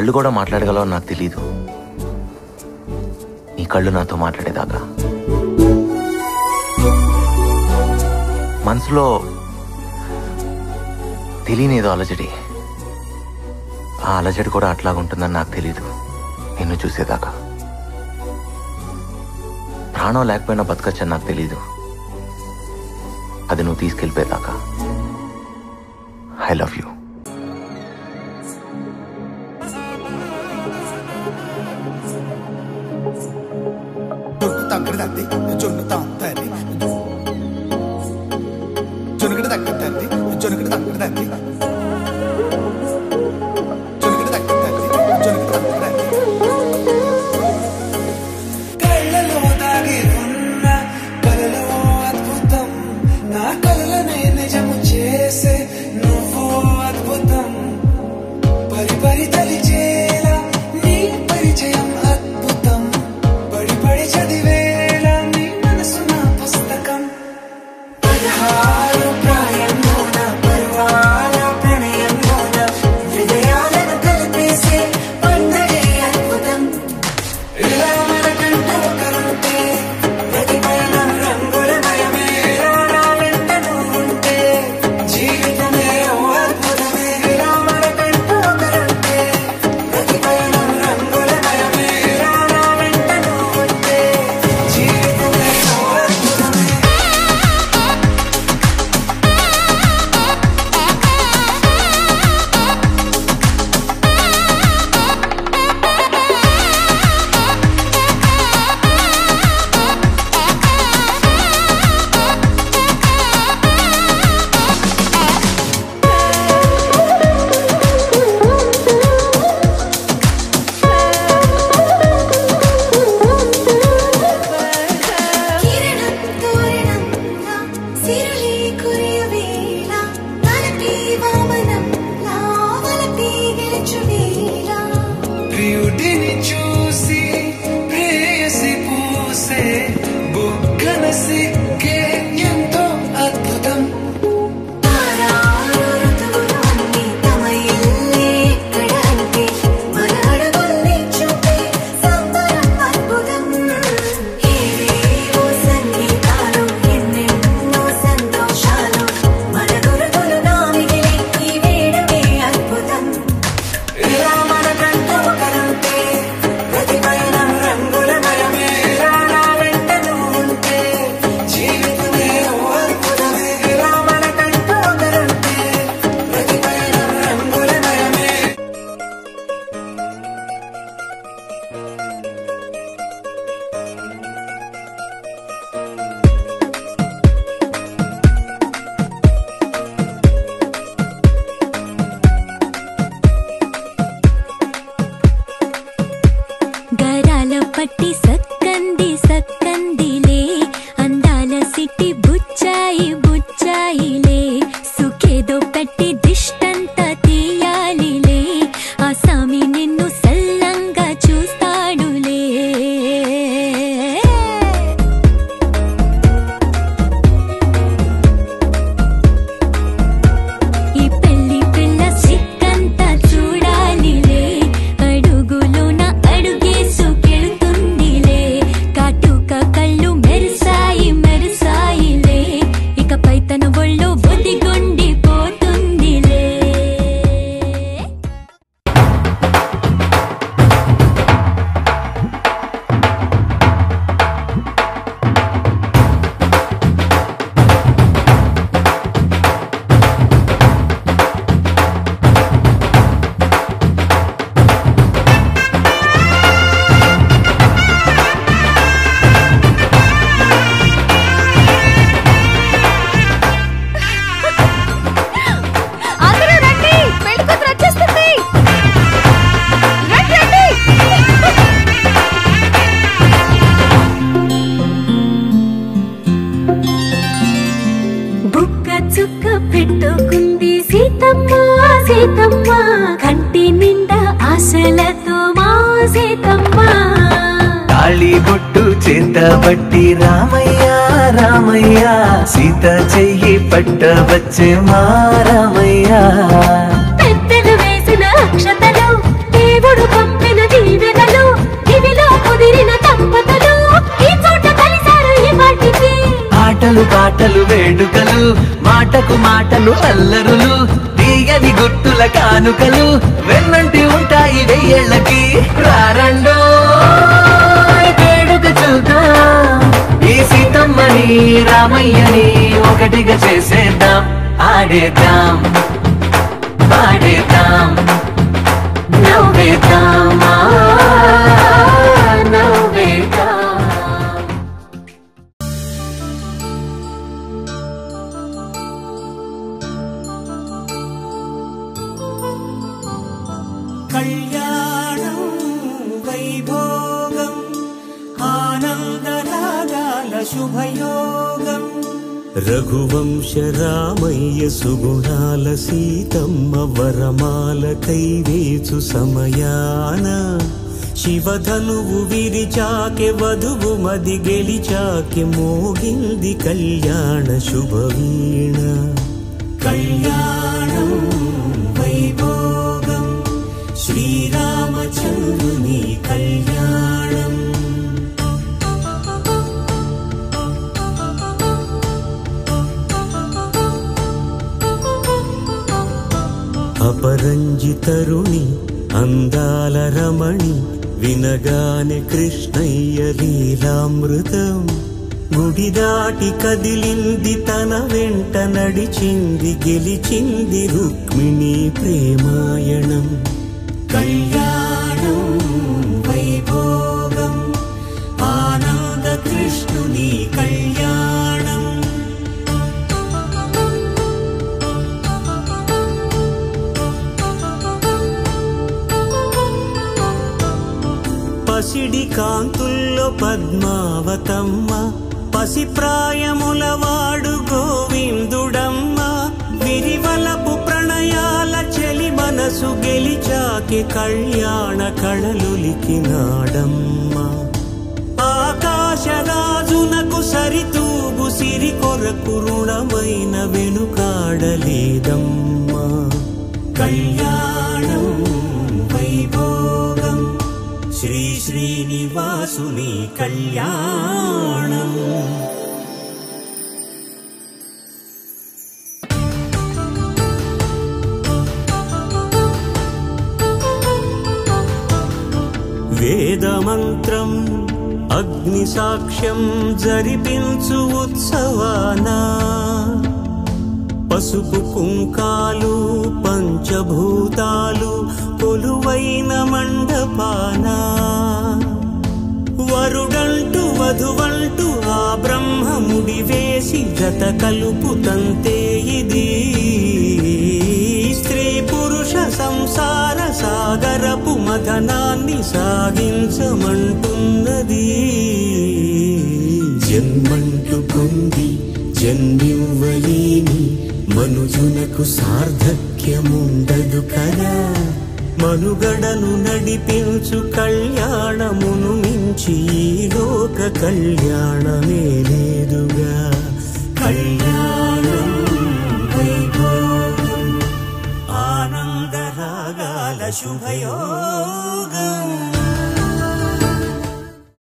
కళ్ళు కూడా మాట్లాడగలవో నాకు తెలీదు నీ కళ్ళు నాతో మాట్లాడేదాకా మనసులో తెలియనిదో అలజడి ఆ అలజడి కూడా అట్లాగుంటుందని నాకు తెలీదు నిన్ను చూసేదాకా ప్రాణం లేకపోయినా బతకచ్చని నాకు తెలీదు అది నువ్వు తీసుకెళ్ళిపోయేదాకా ఐ లవ్ యూ తగ్గడదండి జొన్ను తాంతండి జొనుగడ తగ్గదండి జొనుగడ తగ్గదండి జొనుగడ తగ్గదండి జొనుగడ తగ్గదండి కళ్ళలో దాగి ఉన్న కలలో అద్భుతం నా కలలనే నిజము చేసే నువ్వు అద్భుతం పరి పరి తలిచేలా నీ పరిచయం అద్భుతం పడి పడి చదివేలా నీ మనసు నా పుస్తకం పదహారు ప్రాయంలోన పరువాల ప్రణయంలోన హృదయాలను కలిపేసే పండగే అద్భుతం ఇలా మనకంటూ ఒకరుంటే ప్రతిపైన రంగుల మయమే నా వెంట నువ్వుంటే జీవితమే ఓ అద్భుతమే ఇలా మనకంటూ ఒకరుంటే ప్రతిపైన రంగుల మయమే నా వెంట నువ్వుంటే జీవితమే ఓ అద్భుతమే కిరణం తోరణంలా సిరులే కురియవేళ తలపి వామనంలా వలపి గెలుచువేళ ప్రియుడిని చూసి ప్రేయసి పూసే బుగ్గన సిగ్గే ఎంతో అద్భుతం తారారు ఋతువులు అన్నీ తమ ఇల్లే ఎక్కడ అంటే మన అడుగుల్ని చూపే సంబరం అద్భుతం ఏవేవో సంగీతాలు ఎన్నెన్నో సంతోషాలు మన గురుతులుగా మిగిలే ఈ వేడమే అద్భుతం ఇలా మనకంటూ ఒకరుంటే ప్రతిపైన రంగుల మయమే నా వెంట నువ్వుంటే జీవితమే ఓ అద్భుతమే ఇలా మనకంటూ ఒకరుంటే ప్రతిపైన రంగుల మయమే గరాల పట్టి సక్కంది సక్కందిలే అందాల సిట్టి బుచ్చాయి బుచ్చాయిలే సుఖేదో పెట్టి దిష్టంత తీయాలిలే ఆ సామి నిన్ను సల్లంగా చూస్తాడులే ఈ పెళ్లి పిల్ల సిక్కంతా చూడాలిలే అడుగులోన అడుగేసుకెళ్తుందిలే కాటుక కళ్ళు మెరిసాయి మెరిసాయిలే ఇకపై తన ఒళ్ళో బుద్ధిగుండి పోతుందిలే అందరూ రండి పెళ్లి కూతురు వచ్చేస్తుంది రండి రండి బుక్క చుక్క పెట్టుకుంది సీతమ్మ సీతమ్మ కంటి నిండా ఆశలతో మా సీతమ్మ తాళి బొట్టు చేతబట్టి రామయ్య రామయ్య సీత చెయ్యి పట్టవచ్చే మా రామయ్య పెద్దలు వేసిన అక్షతలు దేవుడు దేవుడు పంపిన దీవెనలు దివిలో కుదిరిన దంపతులు ఈ చోట కలిశారు ఈ వాటికి ఆటలు పాటలు వేడుకలు మాటకు మాటలు అల్లరులు తీయని గుర్తుల కానుకలు వెన్నంటి ఉంటాయి వెయ్యేళ్ళకి రారండో వేడుక చూద్దాం ఈ సీతమ్మని రామయ్యని ఒకటిగా చేసేద్దాం ఆడేద్దాం పాడేద్దాం నవ్వేద్దాం ఆ, నవ్వేద్దాం కళ్యాణం వైభోగం ఆనందరాగాల శుభయోగం రఘువంశ రామయ్య సుగుణాల సీతమ్మ వరమాల కైవేచు సమయాన శివధనువు విరిచాకె వధువు మది గెలిచాకె మోగింది కళ్యాణ శుభవీణ కళ్యాణం వైభోగం శ్రీరామచంద్రుని కళ్యాణం అపరంజి తరుణి అందాల రమణి వినగానే కృష్ణయ్య లీలామృతం గుడి దాటి కదిలింది తన వెంట నడిచింది గెలిచింది రుక్మిణి ప్రేమాయణం కళ్యాణం వైభోగం ఆనంద కృష్ణుని కళ్యాణం పసిడి కాంతుల్లో పద్మావతమ్మ పసి ప్రాయముల వాడు గోవిందుడమ్మ విరివలపు ప్రణయాల చెలి మనసు గెలిచాకి కళ్యాణ కళలులికినాడమ్మ ఆకాశరాజునకు సరితూగు సిరి కొరకు రుణమైన వెనుకాడలేదమ్మా కళ్యాణం వైభోగం శ్రీ శ్రీనివాసుని కళ్యాణం వేదమంత్రం అగ్ని సాక్ష్యం జరిపించు ఉత్సవానా పసుపు కుంకాలు పంచభూతాలు కొలువైన మండపానా వరుడంటూ వధువంటూ ఆ బ్రహ్మముడి వేసి జత కలుపు తంతే ఇది స్త్రీ పురుష సంసార సాగరపు మథనాన్ని సాగించమంటున్నది జన్మంటూ పొంది జన్మివ్వలేని మనుజునకు సార్థక్యముండదు కదా మనుగడను నడిపించు కళ్యాణమును మించి ఈ లోక కళ్యాణమే లేదుగా కళ్యాణం వైభోగం ఆనందరాగాల శుభయోగం